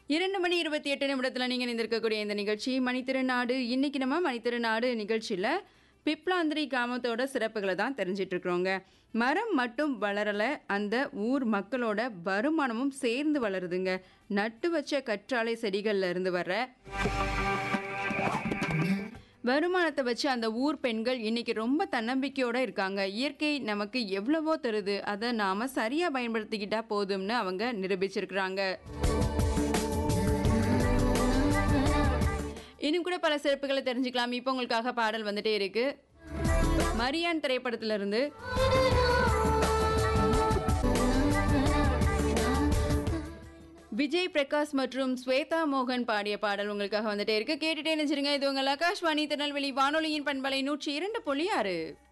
இரண்டு மணி இருபத்தி எட்டு நிமிடத்தில் நீங்கள் நிந்திருக்கக்கூடிய இந்த நிகழ்ச்சி மணித்திருநாடு இன்னைக்கு நம்ம மணித்திருநாடு நிகழ்ச்சியில் பிப்லாந்திரி கிராமத்தோட சிறப்புகளை தான் தெரிஞ்சிட்டு இருக்கிறோங்க மரம் மட்டும் வளரல அந்த ஊர் மக்களோட வருமானமும் சேர்ந்து வளருதுங்க நட்டு வச்ச கற்றாழை செடிகள்ல இருந்து வர்ற வருமானத்தை வச்சு அந்த ஊர் பெண்கள் இன்னைக்கு ரொம்ப தன்னம்பிக்கையோட இருக்காங்க இயற்கை நமக்கு எவ்வளவோ தருது அதை நாம சரியா பயன்படுத்திக்கிட்டா போதும்னு அவங்க நிரூபிச்சிருக்கிறாங்க இன்னும் கூட பல சிறப்புகளை தெரிஞ்சுக்கலாம் இப்போ உங்களுக்காக பாடல் வந்துட்டே இருக்கு மரியான் திரைப்படத்துல இருந்து விஜய் பிரகாஷ் மற்றும் ஸ்வேதா மோகன் பாடிய பாடல் உங்களுக்காக வந்துட்டே இருக்கு கேட்டுட்டே நினைச்சிருங்க இது உங்கள் ஆகாஷ்வாணி திருநெல்வேலி வானொலியின் பண்பலை நூற்றி இரண்டு புள்ளி ஆறு